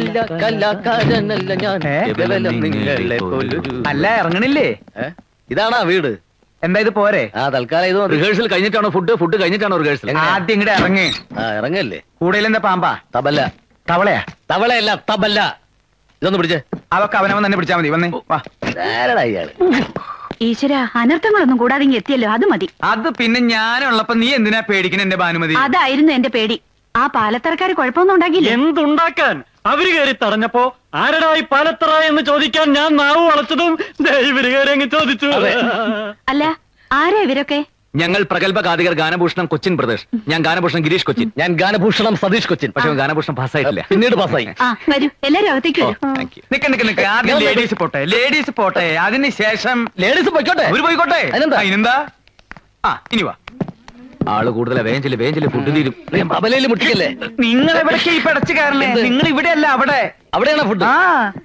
കല കലാകാരനല്ല ഞാൻ ഏ? കേവലം നിങ്ങളെ പോലൊരു അല്ല ഇറങ്ങണില്ലേ ഏ? ഇതാണാ വീട് എന്താ ഇത് പോരെ ആ തൽക്കാലം ഇത് മതി. റിഹേഴ്സൽ കഴിഞ്ഞിട്ടാണോ ഫുഡ് ഫുഡ് കഴിഞ്ഞിട്ടാണോ റിഹേഴ്സൽ ആദ്യം ഇങ്ങടെ ഇറങ്ങ് ആ ഇറങ്ങല്ലേ കൂടുതൽ എന്താ പാമ്പാ തബല തവളയാ തവളയല്ല തബല ഇതൊന്ന് പിടിച്ചേ അതൊക്കെ അവനവൻ തന്നെ പിടിച്ചാ മതി വന്നേ വാ ആരടാ ഇയാള് ഈശ്വര അനർത്ഥങ്ങളൊന്നും കൂടാതെ ഇങ്ങ് എത്തിയല്ലോ അത് മതി അത് പിന്നെ ഞാനുള്ളപ്പോ നീ എന്തിനാ പേടിക്കണ എന്റെ ഭാനുമതി അതായിരുന്നു എന്റെ പേടി ആ പാലത്തറക്കാര് കുഴപ്പമൊന്നും ഉണ്ടാക്കിയില്ല എന്തുണ്ടാക്കാൻ അവര് കയറി തടഞ്ഞപ്പോ ആരടാ ഈ പാലത്തറ എന്ന് ചോദിക്കാൻ ഞാൻ നാവ് വളച്ചതും ദേ ഇവര് കയറി അങ്ങ് ചോദിച്ചു അല്ല ആരാ ഇവരൊക്കെ ഞങ്ങൾ പ്രഗത്ഭ ഗാതികർ ഗാനഭൂഷണം കൊച്ചിൻ പ്രദേശ് ഞാൻ ഗാനഭൂഷണം ഗിരീഷ് കൊച്ചിൻ ഞാൻ ഗാനഭൂഷണം സതീഷ് കൊച്ചിൻ പക്ഷെ ഗാനഭൂഷണം പാസ്സായിട്ടില്ല പിന്നീട് പാസ്സായി ആ വരൂ എല്ലാരും അകത്തേക്ക് വരൂ താങ്ക് യു നിക്ക നിക്ക നിക്ക ആദ്യം ലേഡീസ് പോട്ടെ ലേഡീസ് പോട്ടെ അതിന് ശേഷം ലേഡീസ് പൊയ്ക്കോട്ടെ അവര് പോയിക്കോട്ടെ അതിനെന്താ? അതിനെന്താ ആ ഇനി വാ ആള് കൂടുതലാ വേഞ്ചില് വേഞ്ചില് ഫുഡ് തീരും നീ തബലയിൽ മുട്ടിക്കല്ലേ നിങ്ങൾ എവിടേക്ക് ഈ പടച്ചു കയറണേ എന്ത്? നിങ്ങൾ ഇവിടെയല്ല അവിടെ അവിടെയാണ് ഫുഡ് ആ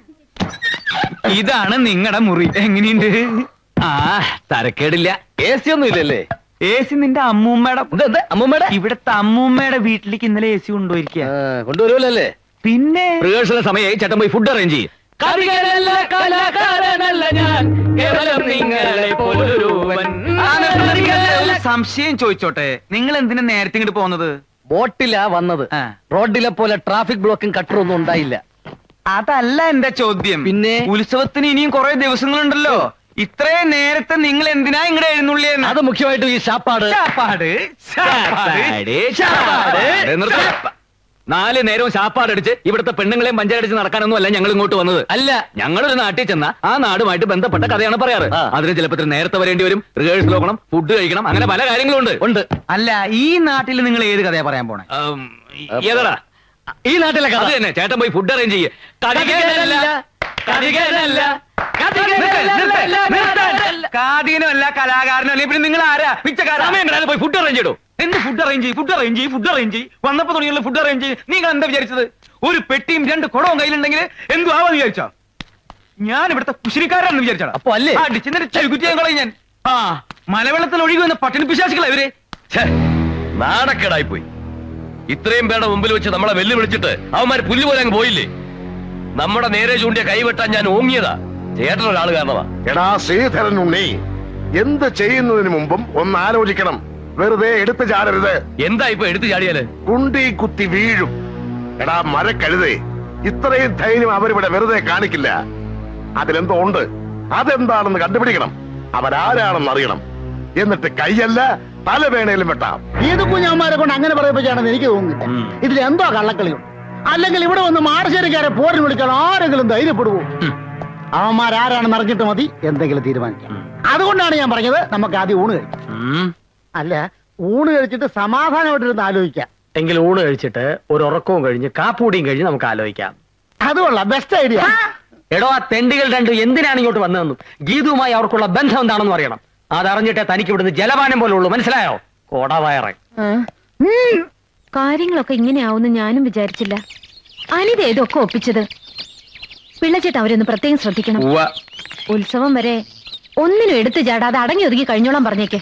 ഇതാണ് നിങ്ങളുടെ മുറി എങ്ങനെയുണ്ട് ആ തരക്കേടില്ല എ സി ഒന്നും ഇല്ലല്ലേ എ സി നിന്റെ അമ്മൂമ്മയുടെ ഇതെന്താ അമ്മൂമ്മയുടെ ഇവിടത്തെ അമ്മൂമ്മയുടെ വീട്ടിലേക്ക് ഇന്നലെ എ സി കൊണ്ടുപോയിരിക്കുക ആ, കൊണ്ടുവരുമല്ലേ പിന്നെ റിഹേഴ്സൽ സമയമായി ചേട്ടൻ പോയി ഫുഡ് അറേഞ്ച് ചെയ്യും കവികളല്ല കലാകാരനല്ല ഞാൻ കേവലം നിങ്ങളെ പോലൊരുവൻ ആ, നിർത്ത് നിർത്ത്. ഒരു സംശയം ചോദിച്ചോട്ടെ നിങ്ങൾ എന്തിനാ നേരത്തെ ഇങ്ങോട്ട് പോകുന്നത് ബോട്ടിലാ വന്നത് ആ. റോഡിലെ പോലെ ട്രാഫിക് ബ്ലോക്കും കട്ടറും ഒന്നും ഉണ്ടായില്ല അതല്ല എന്റെ ചോദ്യം പിന്നെ? ഉത്സവത്തിന് ഇനിയും കുറെ ദിവസങ്ങളുണ്ടല്ലോ ഇത്രയും നേരത്തെ നിങ്ങൾ എന്തിനാ ഇങ്ങടെ എഴുന്നള്ളിയെന്ന് അത് മുഖ്യമായിട്ടും ഈ ശാപ്പാട് ചാപ്പാട് ചാപ്പാട് ചാപ്പാട്, ചാപ്പാട്. ദേ നിർത്ത്. നാല് നേരവും ശാപ്പാടടിച്ച് ഇവിടുത്തെ പെണ്ണുങ്ങളെയും പഞ്ചായടിച്ച് നടക്കാനൊന്നും അല്ല ഞങ്ങൾ ഇങ്ങോട്ട് വന്നത് അല്ല ഞങ്ങളൊരു നാട്ടിൽ ചെന്ന ആ നാടുമായിട്ട് ബന്ധപ്പെട്ട കഥയാണ് പറയാറ് ആ. അതിന് ചിലപ്പോൾ ഇത്തിരി നേരത്തെ വരേണ്ടി വരും റിഹേഴ്സൽ നോക്കണം ഫുഡ് കഴിക്കണം അങ്ങനെ പല കാര്യങ്ങളും ഉണ്ട് ഉണ്ട് അല്ല ഈ നാട്ടിൽ നിങ്ങൾ ഏത് കഥയാ പറയാൻ പോണേ ഉം, ഏതാടാ ഈ നാട്ടിലെ കഥ അത് തന്നെ ചേട്ടൻ പോയി ഫുഡ് അറേഞ്ച് ചെയ്യേ കഥകേനല്ല കഥകേനല്ല കാതീനല്ല കലാകാരനോ അല്ലെ പിന്നെ നിങ്ങൾ ആരാ പിച്ചക്കാരാ സമയം കിട്ടാതെ പോയി ഫുഡ് അറേഞ്ച് ചെയ്തോ എന്ത് ഫുഡ് അറേഞ്ച് ചെയ്യും ഫുഡ് അറേഞ്ച് ചെയ്യും ഫുഡ് അറേഞ്ച് ചെയ്യും വന്നപ്പോ തുടങ്ങിയുള്ള ഫുഡ് അറേഞ്ച് ചെയ്യും നിങ്ങൾ എന്താ വിചാരിച്ചത് ഒരു പെട്ടിയും രണ്ട് കുടവും കയ്യിലുണ്ടെങ്കിൽ എന്തു ആവാന്ന് വിചാരിച്ചോ ഞാൻ ഇവിടുത്തെ കുശിരിക്കാരാണെന്ന് വിചാരിച്ചാ അപ്പൊ അല്ലേ? ചെകുറ്റിയാൻ കളയും ഞാൻ ആ മലവെള്ളത്തിൽ ഒഴുകി വന്ന പട്ടിണി പിശാചികളാ ഇവര് നാണക്കേടായി പോയി ഇത്രയും പേരുടെ മുമ്പിൽ വെച്ച് നമ്മളെ വെല്ലുവിളിച്ചിട്ട് അവന്മാര് പുല്ല് പോലെ അങ്ങ് പോയില്ലേ നമ്മുടെ നേരെ ചൂണ്ടിയ കൈവെട്ടാൻ ഞാൻ ഓങ്ങിയതാ ചേട്ടൻ ഒരാൾ കാരണമാ എടാ ശ്രീധരൻ ഉണ്ണി എന്ത് ചെയ്യുന്നതിന് മുമ്പും ഒന്ന് ആലോചിക്കണം വെറുതെ എടുത്തു ചാടരുത് എന്താ ഇപ്പൊ എടുത്തു ചാടിയാല് കുണ്ടി കുത്തി വീഴും എടാ മരക്കഴുതേ ഇത്രയും ധൈര്യം അവരിവിടെ വെറുതെ കാണിക്കില്ല അതിലെന്തോ ഉണ്ട് അതെന്താണെന്ന് കണ്ടുപിടിക്കണം അവരാരാണെന്ന് അറിയണം എന്നിട്ട് കൈയല്ല തല വേണേലും വെട്ടാം ഏത് കുഞ്ഞാന്മാരെ കൊണ്ട് അങ്ങനെ പറയിപ്പിച്ചാണെന്ന് എനിക്ക് തോന്നുന്നില്ല ഇതിൽ എന്തോ കള്ളക്കളിയുണ്ട് അല്ലെങ്കിൽ ഇവിടെ വന്ന് മാടശ്ശേരിക്കാരെ പോരിന് വിളിക്കാൻ ആരെങ്കിലും ധൈര്യപ്പെടുവോ അവന്മാരാരാണെന്ന് അറിഞ്ഞിട്ട് മതി എന്തെങ്കിലും തീരുമാനിക്കാം അതുകൊണ്ടാണ് ഞാൻ പറഞ്ഞത് നമുക്ക് ആദ്യം ഊണ് കഴിക്കാം അല്ല ഊണ് കഴിച്ചിട്ട് സമാധാനമായിട്ടിരുന്ന് ആലോചിക്കാം എങ്കിൽ ഊണ് കഴിച്ചിട്ട് ഒരു ഉറക്കവും കഴിഞ്ഞ് കാപ്പൂടിയും കഴിഞ്ഞ് നമുക്ക് ആലോചിക്കാം അതുകൊള്ള ബെസ്റ്റ് ഐഡിയ എടോ ആ തെണ്ടികൾ രണ്ടും എന്തിനാണ് ഇങ്ങോട്ട് വന്നതെന്നും ഗീതുവുമായി അവർക്കുള്ള ബന്ധം എന്താണെന്ന് അറിയണം അതറിഞ്ഞിട്ടേ തനിക്ക് ഇവിടുന്ന് ജലപാനം പോലെ ഉള്ളൂ മനസ്സിലായോ കോടവയറ കാര്യങ്ങളൊക്കെ ഇങ്ങനെയാവുമെന്ന് ഞാനും വിചാരിച്ചില്ല അനിത ഇതൊക്കെ ഒപ്പിച്ചത് പിള്ളച്ചേട്ട അവരൊന്ന് പ്രത്യേകം ശ്രദ്ധിക്കണം ഉത്സവം വരെ ഒന്നിനും എടുത്തു ചാടാതെ അടങ്ങി ഒതുങ്ങി കഴിഞ്ഞോളാൻ പറഞ്ഞേക്ക്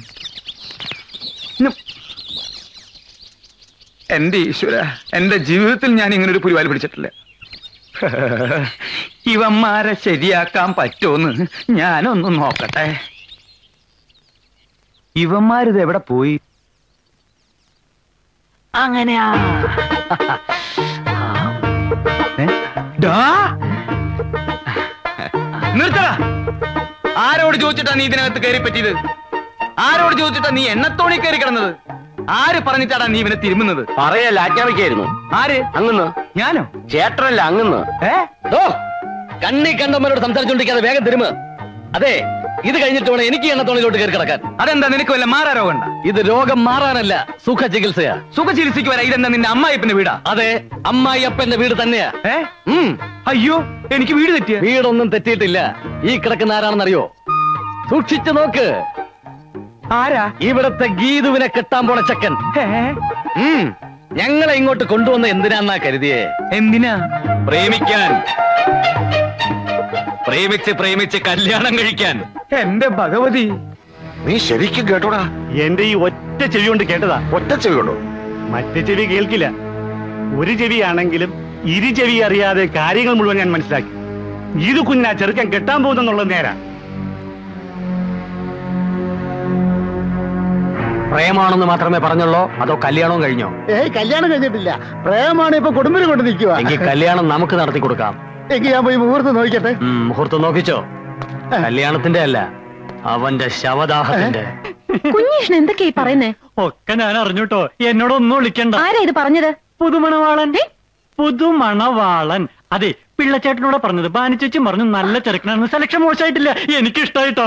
എന്റെ ഈശ്വര എന്റെ ജീവിതത്തിൽ ഞാൻ ഇങ്ങനെ ഒരു പുരിവാലി പിടിച്ചിട്ടില്ല ഇവന്മാരെ ശരിയാക്കാൻ പറ്റുമെന്ന് ഞാനൊന്ന് നോക്കട്ടെ ഇവന്മാരിത് എവിടെ പോയി അങ്ങനെയാ ഏ? ഡാ. നിർത്തടാ ആരോട് ചോദിച്ചിട്ടാ നീ ഇതിനകത്ത് കയറി പറ്റിയത് ആരോട് ചോദിച്ചിട്ടാ നീ എണ്ണത്തോണി കയറി കിടന്നത് ആര് പറഞ്ഞിട്ടാടാ നീ ഇവനെ തിരുമുന്നത് പറയല്ല ആജ്ഞാപിക്കായിരുന്നു ആര് അങ്ങന്ന് ഞാനോ ചേട്ടനല്ല അങ്ങന്ന് ഏ ഓ കണ്ണി കണ്ടവന്മാരോട് സംസാരിച്ചോണ്ടിരിക്കാതെ വേഗം തിരുമ അതെ ഇത് കഴിഞ്ഞിട്ട് വേണം എനിക്ക് എണ്ണത്തോണിലോട്ട് കയറി കിടക്കാൻ അതെന്താ നിനക്ക് വല്ല മാറാ രോഗണ്ട ഇത് രോഗം മാറാനല്ല സുഖ ചികിത്സയാ സുഖ ചികിത്സയ്ക്ക് വരാ ഇതെന്താ നിന്റെ അമ്മായിപ്പന്റെ വീടാ അതെ അമ്മായി അപ്പന്റെ വീട് തന്നെയാ ഏ ഉം അയ്യോ എനിക്ക് വീട് തെറ്റിയ വീടൊന്നും തെറ്റിയിട്ടില്ല ഈ കിടക്കുന്ന ആരാണെന്നറിയോ സൂക്ഷിച്ചു നോക്ക് ആരാ ഇവിടത്തെ ഗീതുവിനെ കെട്ടാൻ പോണ ചക്കൻ ഏ? ഉം ഞങ്ങളെ ഇങ്ങോട്ട് കൊണ്ടുവന്ന എന്തിനാന്നാ കരുതിയേ എന്തിനാ പ്രേമിക്കാൻ പ്രേമിച്ച് പ്രേമിച്ച് കല്യാണം കഴിക്കാൻ എന്റെ ഭഗവതി നീ ശരിക്കും കേട്ടോടാ എന്റെ ഈ ഒറ്റ ചെവി കൊണ്ട് കേട്ടതാ ഒറ്റ ചെവിയുണ്ടോ മറ്റേ ചെവി കേൾക്കില്ല ഒരു ചെവിയാണെങ്കിലും ഇരുചെവി അറിയാതെ കാര്യങ്ങൾ മുഴുവൻ ഞാൻ മനസ്സിലാക്കി ഇത് കുഞ്ഞാ ചെറുക്കൻ കെട്ടാൻ പോകുന്നെന്നുള്ളത് നേരാ പ്രേമാണെന്ന് മാത്രമേ പറഞ്ഞുള്ളൂ അതോ കല്യാണവും കഴിഞ്ഞോ ഏയ് കല്യാണം കഴിഞ്ഞിട്ടില്ല പ്രേമാണ് ഇപ്പൊ കൊടുമ്പിരി കൊണ്ട് നിൽക്കുക എങ്കിൽ കല്യാണം നമുക്ക് നടത്തി കൊടുക്കാം എങ്കിൽ ഞാൻ പോയി മുഹൂർത്തം നോക്കിട്ടെ ഉം, മുഹൂർത്തം നോക്കിച്ചോ കല്യാണത്തിന്റെ അല്ല അവന്റെ ശവദാഹത്തിന്റെ കുഞ്ഞീഷ്ണൻ എന്തൊക്കെയാ ഈ പറയുന്നേ ഒക്കെ ഞാൻ അറിഞ്ഞൂട്ടോ എന്നോടൊന്നും വിളിക്കണ്ട ആരാ ഇത് പറഞ്ഞത് പുതുമണവാളൻ പുതുമണവാളൻ അതെ പിള്ളച്ചേട്ടനോട് പറഞ്ഞത് ബാനിച്ചേച്ചി പറഞ്ഞു നല്ല ചെറുക്കനാണെന്ന് സെലക്ഷൻ മോശമായിട്ടില്ല എനിക്ക് ഇഷ്ടായിട്ടോ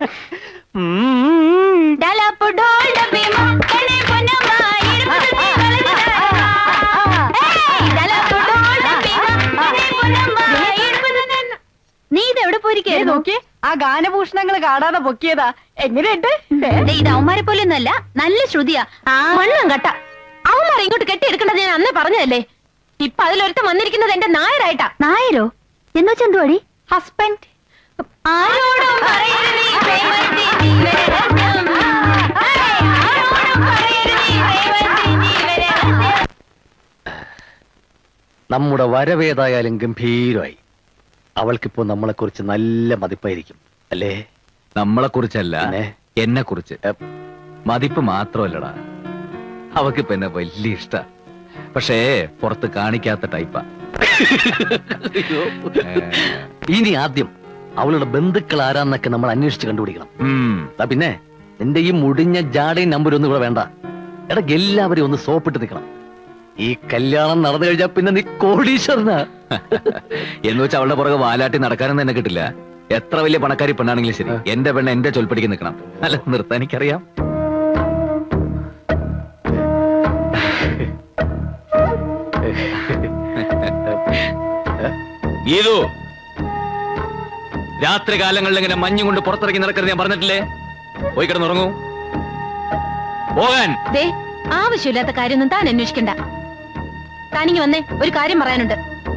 നീ ഇത് എവിടെ പോയിരിക്കുന്നു നോക്കി ആ ഗാനഭൂഷണങ്ങൾ കാണാതെ പൊക്കിയതാ എങ്ങനെയുണ്ട് ഇത് അവന്മാരെ പോലെ ഒന്നല്ല നല്ല ശ്രുതിയാ മണ്ണും കട്ട അവന്മാരെ ഇങ്ങോട്ട് കെട്ടിയെടുക്കേണ്ടത് ഞാൻ അന്ന് പറഞ്ഞതല്ലേ ഇപ്പൊ അതിലൊരുത്തം വന്നിരിക്കുന്നത് എന്റെ നായരായിട്ടാ നായരോ എന്നോ ചന്തുവാടി ഹസ്ബൻഡ് ആരോടും പറയരുത് ഈ പ്രേമത്തിൻ ജീവരഹസ്യം. ഏയ്, ആരോടും പറയരുത് ഈ പ്രേമത്തിൻ ജീവരഹസ്യം. നമ്മുടെ വരവേതായാലും ഗംഭീരമായി അവൾക്കിപ്പോ നമ്മളെ കുറിച്ച് നല്ല മതിപ്പായിരിക്കും അല്ലേ നമ്മളെ കുറിച്ചല്ല പിന്നെ? എന്നെ കുറിച്ച് മതിപ്പ് മാത്രമല്ലടാ അവക്ക് എന്നെ വലിയ ഇഷ്ട പക്ഷേ പുറത്ത് കാണിക്കാത്ത ടൈപ്പാ ഇനി ആദ്യം അവളുടെ ബന്ധുക്കൾ ആരാന്നൊക്കെ നമ്മൾ അന്വേഷിച്ച് കണ്ടുപിടിക്കണം ഉം. ദാ പിന്നെ നിന്റെ ഈ മുടിഞ്ഞ ജാടയും നമ്പരും ഒന്നും ഇവിടെ വേണ്ട എടാ എല്ലാവരെയും ഒന്ന് സോപ്പിട്ട് നിൽക്കണം ഈ കല്യാണം നടന്നു കഴിഞ്ഞാൽ പിന്നെ നീ കോടീശ്വരനാ എന്ന് വെച്ചാൽ അവളുടെ പുറകെ വാലാട്ടി നടക്കാനൊന്നും എന്നെ കിട്ടില്ല എത്ര വലിയ പണക്കാരി പെണ്ണാണെങ്കിലും ശരി എന്റെ പെണ്ണ് എന്റെ ചൊൽപ്പടിക്ക് നിൽക്കണം അല്ല നിർത്താൻ എനിക്കറിയാം ഗീതു രാത്രി കാലങ്ങളിൽ ഇങ്ങനെ മഞ്ഞും കൊണ്ട് പുറത്തിറങ്ങി നടക്കരുത് ഞാൻ പറഞ്ഞിട്ടില്ലേ പോയി കിടന്നുറങ്ങൂ പോകാൻ ദേ ആവശ്യമില്ലാത്ത കാര്യമൊന്നും താൻ അന്വേഷിക്കണ്ട താനിങ്ങി വന്നേ ഒരു കാര്യം പറയാനുണ്ട്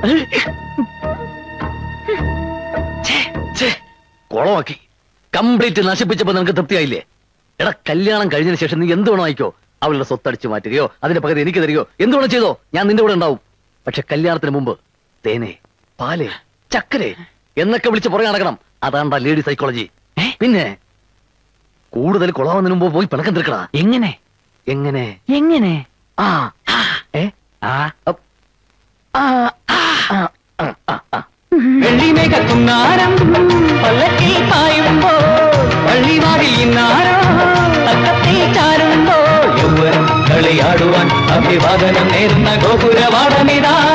കുളമാക്കി കംപ്ലീറ്റ് നശിപ്പിച്ചപ്പോ നിനക്ക് തൃപ്തിയായില്ലേ എടാ കല്യാണം കഴിഞ്ഞതിന് ശേഷം നീ എന്ത് വേണോ ആയിക്കോ അവളുടെ സ്വത്തടിച്ചു മാറ്റുകയോ അതിന്റെ പകരം എനിക്ക് തരികയോ എന്ത് വേണം ചെയ്തോ ഞാൻ നിന്റെ കൂടെ ഉണ്ടാവും പക്ഷെ കല്യാണത്തിന് മുമ്പ് തേനെ പാല് ചക്കരെ എന്നൊക്കെ വിളിച്ച് പുറകെ നടക്കണം അതാണ്ടാ ലേഡി സൈക്കോളജി പിന്നെ കൂടുതൽ കുളമാവുന്നതിന് മുമ്പ് പോയി പിണക്കം തീർക്കടാ എങ്ങനെ എങ്ങനെ എങ്ങനെ ആ ഏ ആ അപ്പ്. ആ ആ ആ ആ ആ ആ വെള്ളിമേഘക്കുന്നാരം പല്ലക്കിൽ പായുമ്പോ പള്ളിവാതിൽ ഇന്നാരോ തക്കത്തിൽ ചാരുമ്പോ യൗവനം കളിയാടുവാൻ അഭിവാദനം നേരുന്ന ഗോപുരവാടമിതാ